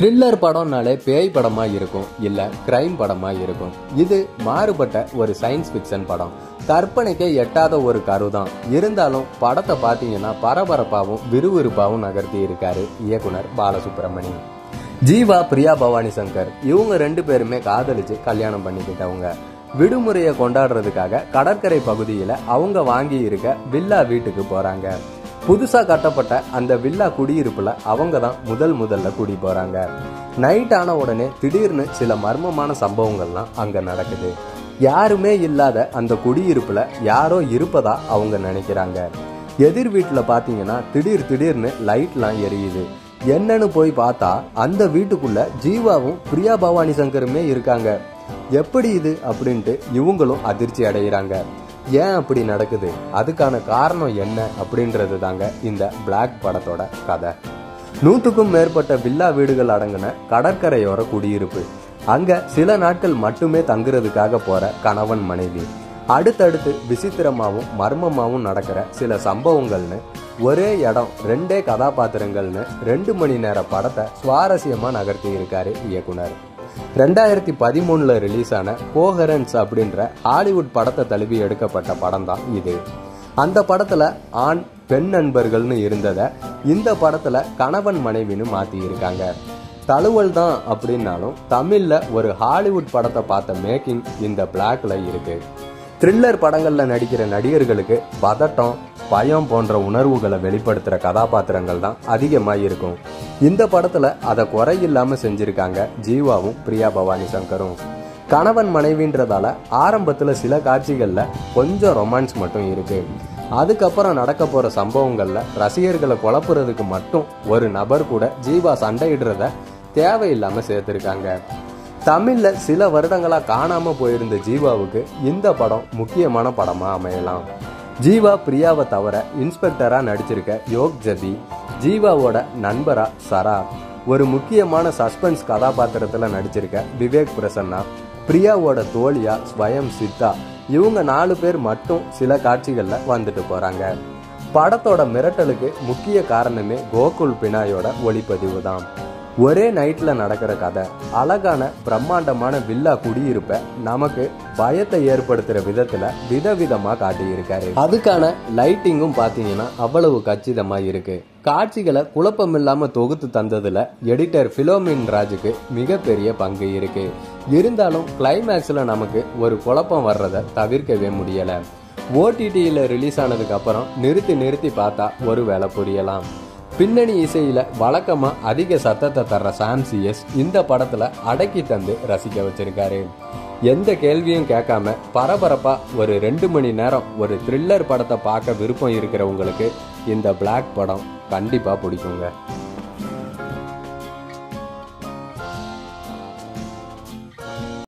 thriller படம்னாலே பேய் படமா இருக்கும் இல்ல கிரைம் படமா இருக்கும் இது மாறுபட்ட ஒரு சயின்ஸ் ஃபிக்ஷன் படம் கற்பனைக்கே எட்டாத ஒரு கருதான் இருந்தாலும் படத்தை பார்த்தீங்கன்னா பரபரப்பாகவும் விறுவிறுப்பாகவும் நகர்த்தி இருக்காரு இயக்குனர் பாலசுப்ரமணி ஜீவா பிரியா பவானி சங்கர் இவங்க ரெண்டு பேருமே காதலிச்சு கல்யாணம் பண்ணிக்கிட்டவங்க விடுமுறையை கொண்டாடுறதுக்காக கடற்கரை பகுதியில் அவங்க வாங்கி இருக்க வில்லா வீட்டுக்கு போறாங்க புதுசா கட்டப்பட்ட அந்த வில்லா குடியிருப்புல அவங்க தான் முதல் முதல்ல குடி போறாங்க நைட் ஆன உடனே திடீர்னு சில மர்மமான சம்பவங்கள்லாம் அங்க நடக்குது யாருமே இல்லாத அந்த குடியிருப்புல யாரோ இருப்பதா அவங்க நினைக்கிறாங்க எதிர் வீட்டுல பாத்தீங்கன்னா திடீர் திடீர்னு லைட்லாம் எரியுது என்னன்னு போய் பார்த்தா அந்த வீட்டுக்குள்ள ஜீவாவும் பிரியா பவானி சங்கருமே இருக்காங்க எப்படி இது அப்படின்ட்டு இவங்களும் அதிர்ச்சி அடைகிறாங்க ஏன் அப்படி நடக்குது அதுக்கான காரணம் என்ன அப்படின்றது தாங்க இந்த பிளாக் படத்தோட கதை நூற்றுக்கும் மேற்பட்ட வில்லா வீடுகள் அடங்கின கடற்கரையோர குடியிருப்பு அங்க சில நாட்கள் மட்டுமே தங்குறதுக்காக போற கணவன் மனைவி அடுத்தடுத்து விசித்திரமாவும் மர்மமாவும் நடக்கிற சில சம்பவங்கள்னு ஒரே இடம் ரெண்டே கதாபாத்திரங்கள்னு ரெண்டு மணி நேர படத்தை சுவாரஸ்யமா நகர்த்தி இருக்காரு இயக்குனர் ரெண்டாயிரத்தி பதிமூணுல ரிலீஸ் ஆன கோஹரன்ஸ் அப்படின்ற ஹாலிவுட் படத்தை தழுவி எடுக்கப்பட்ட படம் தான் இது அந்த படத்துல ஆண் பெண் நண்பர்கள்னு இருந்ததை இந்த படத்துல கணவன் மனைவின்னு மாத்தி இருக்காங்க தழுவல் தான் அப்படின்னாலும் தமிழ்ல ஒரு ஹாலிவுட் படத்தை பார்த்த மேக்கிங் இந்த பிளாக்ல இருக்கு த்ரில்லர் படங்கள்ல நடிக்கிற நடிகர்களுக்கு பதட்டம் பயம் போன்ற உணர்வுகளை வெளிப்படுத்துற கதாபாத்திரங்கள் தான் அதிகமா இருக்கும் இந்த படத்துல அதை குறையில்லாம செஞ்சிருக்காங்க ஜீவாவும் பிரியா பவானி சங்கரும் கணவன் மனைவின்றதால ஆரம்பத்துல சில காட்சிகள்ல கொஞ்சம் ரொமான்ஸ் மட்டும் இருக்கு அதுக்கப்புறம் நடக்க போற சம்பவங்கள்ல ரசிகர்களை குழப்புறதுக்கு மட்டும் ஒரு நபர் கூட ஜீவா சண்டையிடுறத தேவையில்லாம சேர்த்திருக்காங்க தமிழ்ல சில வருடங்களா காணாம போயிருந்த ஜீவாவுக்கு இந்த படம் முக்கியமான படமா அமையலாம் ஜீவா பிரியாவை தவிர இன்ஸ்பெக்டரா நடிச்சிருக்க யோக் ஜதி ஜீவாவோட நண்பரா சரா ஒரு முக்கியமான சஸ்பென்ஸ் கதாபாத்திரத்துல நடிச்சிருக்க விவேக் பிரசன்னா பிரியாவோட தோழியா ஸ்வயம் சித்தா இவங்க நாலு பேர் மட்டும் சில காட்சிகள்ல வந்துட்டு போறாங்க படத்தோட மிரட்டலுக்கு முக்கிய காரணமே கோகுல் பினாயோட ஒளிப்பதிவு தான் ஒரே நைட்ல நடக்கிற கதை அழகான பிரம்மாண்டமான வில்லா குடியிருப்ப நமக்கு பயத்தை ஏற்படுத்துற விதத்துல விதவிதமா காட்டியிருக்காரு அதுக்கான லைட்டிங்கும் பாத்தீங்கன்னா அவ்வளவு கச்சிதமா இருக்கு காட்சிகளை குழப்பம் இல்லாம தொகுத்து தந்ததுல எடிட்டர் பிலோமின் ராஜுக்கு மிகப்பெரிய பங்கு இருக்கு இருந்தாலும் கிளைமேக்ஸ்ல நமக்கு ஒரு குழப்பம் வர்றத தவிர்க்கவே முடியல ஓடிடியில் ரிலீஸ் ஆனதுக்கு அப்புறம் நிறுத்தி நிறுத்தி பார்த்தா ஒரு வேலை புரியலாம் பின்னணி இசையில வழக்கமா அதிக சத்தத்தை தர்ற சாம் சிஎஸ் இந்த படத்துல அடக்கி தந்து ரசிக்க வச்சிருக்காரு எந்த கேள்வியும் கேட்காம பரபரப்பா ஒரு ரெண்டு மணி நேரம் ஒரு த்ரில்லர் படத்தை பார்க்க விருப்பம் இருக்கிறவங்களுக்கு இந்த பிளாக் படம் கண்டிப்பா பிடிக்குங்க